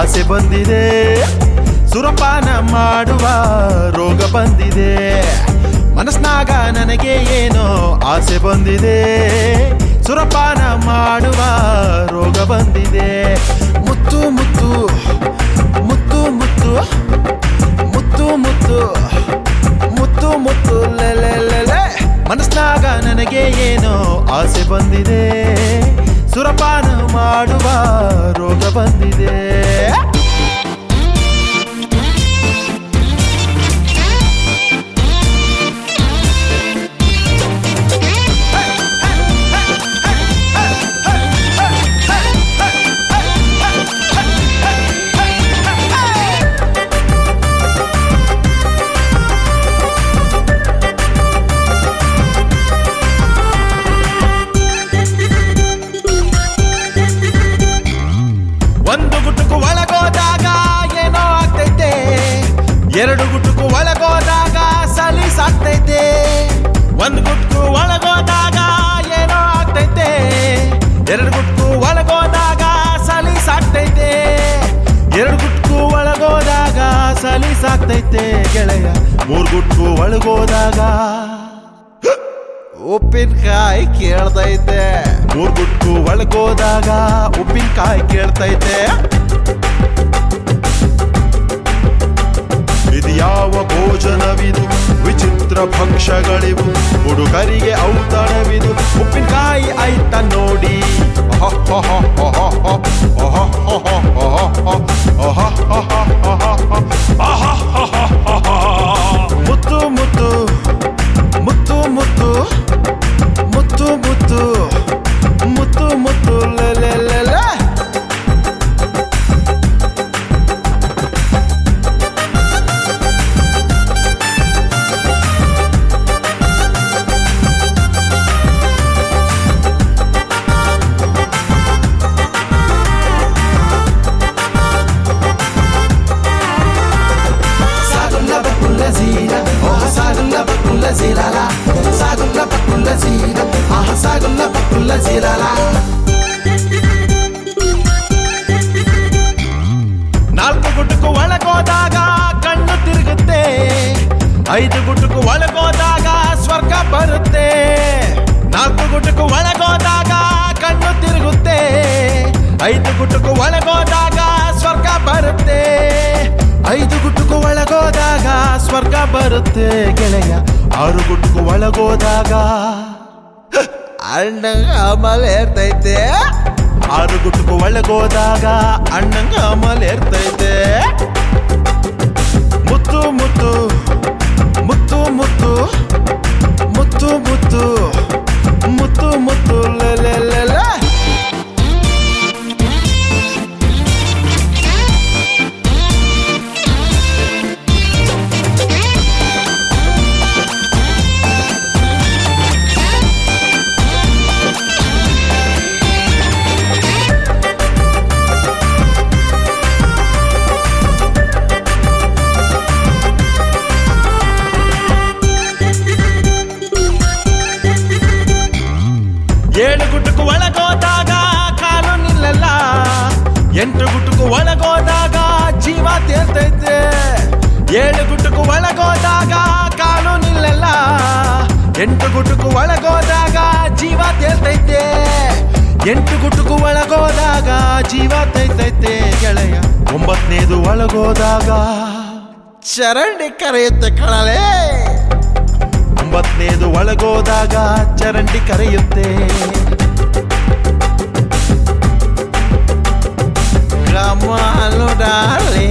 ಆಸೆ ಬಂದಿದೆ ಸುರಪಾನ ಮಾಡುವ ರೋಗ ಬಂದಿದೆ ಮನಸ್ನಾಗ ನನಗೆ ಏನೋ ಆಸೆ ಬಂದಿದೆ ಸುರಪಾನ ಮಾಡುವ ರೋಗ ಬಂದಿದೆ ಮುತ್ತು ಮುತ್ತು ಮುತ್ತು ಮುತ್ತು ಮುತ್ತು ಮುತ್ತು ಮುತ್ತು ಮುತ್ತು ಲೆಲೆ ಲೆಲೆ ಮನಸ್ನಾಗ ನನಗೆ ಏನೋ ಆಸೆ ಬಂದಿದೆ ಸುರಪಾನ ಮಾಡುವ ರೋಗ ಬಂದಿದೆ ಒಂದು ಗುಟುಕು ಒಳಗೋದಾಗ ಏನೋ ಆಗ್ತೈತೆ ಎರಡು ಗುಟುಕು ಒಳಗೋದಾಗ ಸಲೀಸಾಗ್ತೈತೆ ಒಂದು ಗುಟ್ಕು ಒಳಗೋದಾಗ ಏನೋ ಆಗ್ತೈತೆ ಎರಡು ಗುಟ್ಕು ಒಳಗೋದಾಗ ಸಲೀಸಾಗ್ತೈತೆ ಎರಡು ಗುಟ್ಕು ಒಳಗೋದಾಗ ಸಲೀಸಾಗ್ತೈತೆ ಗೆಳೆಯ ಮೂರು ಗುಟ್ಕು ಒಳಗೋದಾಗ ಉಪ್ಪಿನಕಾಯಿ ಕೇಳ್ತೈತೆ ಮೂರ್ ಗುಟ್ಕು ಒಳಗೋದಾಗ ಉಪ್ಪಿನಕಾಯಿ ಕೇಳ್ತೈತೆ ಇದು ಯಾವ ಭೋಜನವಿದು ವಿಚಿತ್ರ ಭಕ್ಷ್ಯಗಳಿವು ಹುಡುಗರಿಗೆ ಔತಣವಿದು ಉಪ್ಪಿನಕಾಯಿ ಆಯ್ತ ನೋಡಿ ಮುತ್ತು ಮುತ್ತು ಮುತ್ತು ಮುತ್ತು ಮುತ್ತು ಮುತ್ತು ಮುತ್ತು ಮುತ್ತು ಲೆಲೆ ಲೆಲೆ Sagulla bakulla zira, oh sagulla bakulla zira la. Sagulla bakulla zira, ah sagulla bakulla zira la. ನಾಲ್ಕು ಗುಟುಕು ಒಳಗೋದಾಗ ಕಣ್ಣು ತಿರುಗುತ್ತೆ ಐದು ಗುಟುಕು ಒಳಗೋದಾಗ ಸ್ವರ್ಗ ಬರುತ್ತೆ ನಾಲ್ಕು ಗುಟುಕು ಒಳಗೋದಾಗ ಕಣ್ಣು ತಿರುಗುತ್ತೆ ಐದು ಗುಟುಕು ಒಳಗೋದಾಗ ಸ್ವರ್ಗ ಬರುತ್ತೆ ಐದು ಗುಟುಕು ಒಳಗೋದಾಗ ಸ್ವರ್ಗ ಬರುತ್ತೆ ಗೆಳೆಯ ಆರು ಗುಟುಕು ಒಳಗೋದಾಗ ಅಣ್ಣಂಗ ಅಮಲ್ ಏರ್ತೈತೆ ಆರು ಗುಟುಕು ಒಳಗೋದಾಗ ಅಣ್ಣಂಗ ಅಮಲ್ ಏರ್ತೈತೆ ಮುತ್ತು ಮುತ್ತು ಮುತ್ತು ಮುತ್ತು ಮುತ್ತು ಮುತ್ತು ಮುತ್ತು ಮುತ್ತು ಲೆಲೆ ಲೆಲೆ ಏಳು ಗುಟುಕು ಒಳಗೋದಾಗ ಕಾಲು ನಿಲ್ಲಲ್ಲ ಎಂಟು ಗುಟುಕು ಒಳಗೋದಾಗ ಜೀವ ತೇರ್ತೈತೆ ಏಳು ಗುಟುಕು ಒಳಗೋದಾಗ ಕಾಲು ನಿಲ್ಲಲ್ಲ ಎಂಟು ಗುಟುಕು ಒಳಗೋದಾಗ ಜೀವ ತೇರ್ತೈತೆ ಎಂಟು ಗುಟುಕು ಒಳಗೋದಾಗ ಜೀವ ತೈತೈತೆ ಗೆಳೆಯ ಒಂಬತ್ತನೇದು ಒಳಗೋದಾಗ ಚರಂಡಿ ಕರೆಯುತ್ತೆ ಕಣಲೇ ಒಂಬತ್ತನೇದು ಒಳಗೋದಾಗ ಚರಂಡಿ ಕರೆಯುತ್ತೆ ಕಮಾಲು ಡಾರ್ಲಿಂಗ್